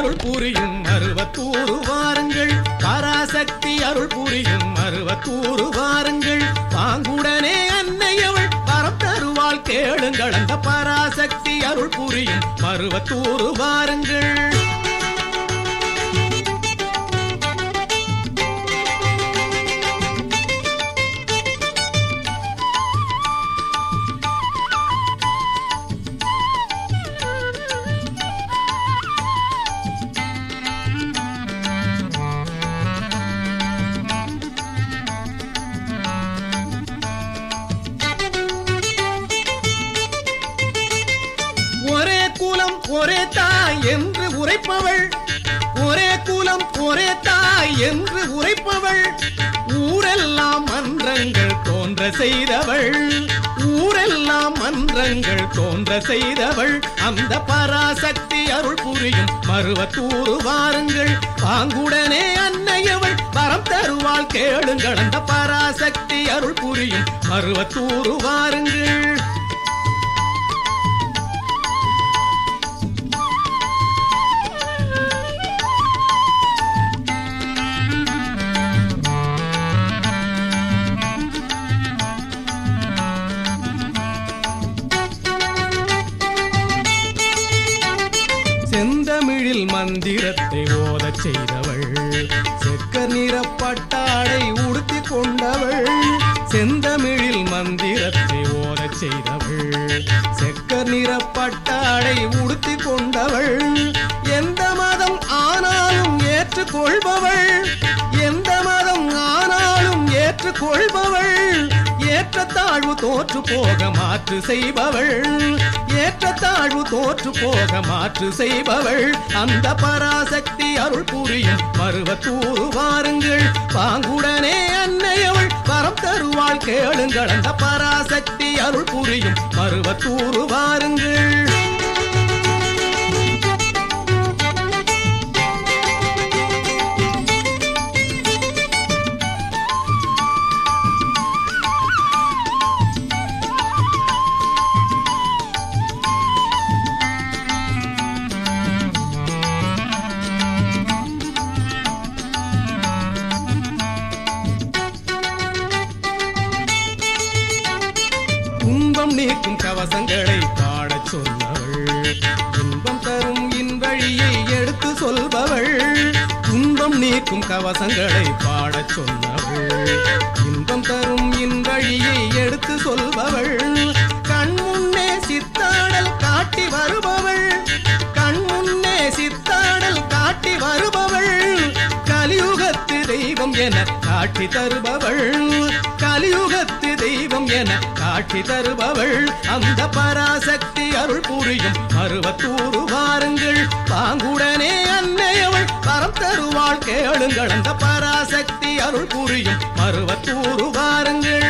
அருள் புரியும் அருவத்தூரு வாருங்கள் பராசக்தி அருள் புரியும் அருவத்தூரு வாருங்கள் பாங்குடனே அன்னையவள் வரம் தருவாள் கேளுங்கள் அந்த பராசக்தி அருள் புரியும் மருவத்தூரு வாருங்கள் ஒரே குலம் ஒரே தாய் என்று உரைப்பவள் ஒரே குலம் ஒரே தாய் என்று உரைப்பவள் ஊரெல்லாம் மன்றங்கள் தோன்ற செய்தவள் ஊரெல்லாம் மன்றங்கள் தோன்ற செய்தவள் அந்த பராசக்தி அருள் புரியும் மருவத்தூரு வாருங்கள் பாங்குடனே அன்னையவள் வரம் தருவாள் கேளுங்கள் அந்த பராசக்தி அருள் புரியும் மருவத்தூரு வாருங்கள் செந்தமிழில் மந்திரத்தை ஓதச் செய்தவள் செக்க நிற பட்டாடை உடுத்தி கொண்டவள் செந்தமிழில் மந்திரத்தை ஓதச் செய்தவள் செக்க நிற பட்டாடை உடுத்தி கொண்டவள் எந்த மதம் ஆனாலும் ஏற்றுக்கொள்பவள் எந்த மதம் ஆனாலும் ஏற்றுக்கொள்பவள் ஏற்றத்தாழ்வு தோற்று போக மாற்று செய்பவள் ஏற்றத்தாழ்வு தோற்று போக மாற்று செய்பவள் அந்த பராசக்தி அருள் புரியும் மருவத்தூரு வாருங்கள் பாங்குடனே அன்னையவள் வரம் தருவாள் கேளுங்கள் அந்த பராசக்தி அருள் புரியும் மருவத்தூரு வாருங்கள் துன்பம் நீக்கும் கவசங்களை பாடச் சொன்னவள் துன்பம் தரும் இன்வழியை எடுத்து சொல்பவள் துன்பம் நீக்கும் கவசங்களை பாடச் சொன்னவள் இன்பம் தரும் இன்வழியை எடுத்து சொல்பவள் கண் முன்னே சித்தாடல் காட்டி வருபவள் கண் முன்னே சித்தாடல் காட்டி வருபவள் கலியுகத்து தெய்வம் என காட்சி தருபவள் கலியுகத்து தெய்வம் என காட்சி தருபவள் அந்த பராசக்தி அருள் புரியும் மருவத்தூரு வாருங்கள் பாங்குடனே அன்னையவள் வரம் தருவாள் கேளுங்கள் அந்த பராசக்தி அருள் புரியும் மருவத்தூரு வாருங்கள்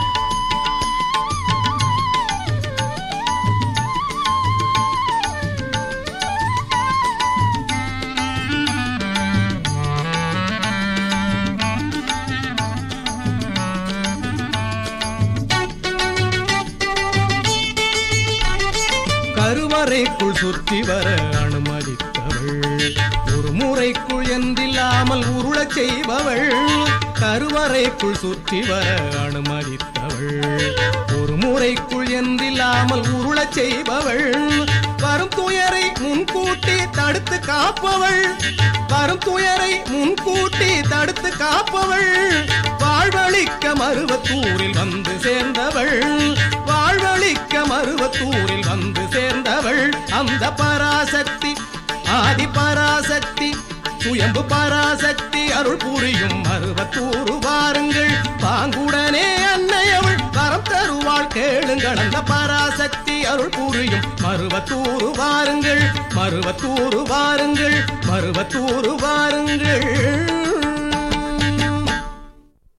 கருவறைக்குள் சுற்றி வர அனுமதித்தவள் ஒரு முறைக்குள் என்றில்லாமல் உருளச் செய்பவள் கருவறைக்குள் சுற்றி வர அனுமதித்தவள் ஒரு முறைக்குள் என்றில்லாமல் உருளச் செய்பவள் வரும் துயரை முன்கூட்டி தடுத்து காப்பவள் வரும் துயரை முன்கூட்டி தடுத்து காப்பவள் வாழ்வழிக்க மருவத்தூரில் வந்து சேர்ந்தவள் வாழ்வழிக்க மருவத்தூரில் வந்து சேர்ந்தவள் அந்த பராசக்தி ஆதி பராசக்தி சுயம்பு பராசக்தி அருள் புரியும் மருவத்தூரு வாருங்கள் பாங்குடனே அன்னையவள் வரம் தருவாள் கேளுங்கள் அந்த பராசக்தி அருள் புரியும் மருவத்தூரு வாருங்கள் மருவத்தூரு வாருங்கள் மருவத்தூரு வாருங்கள்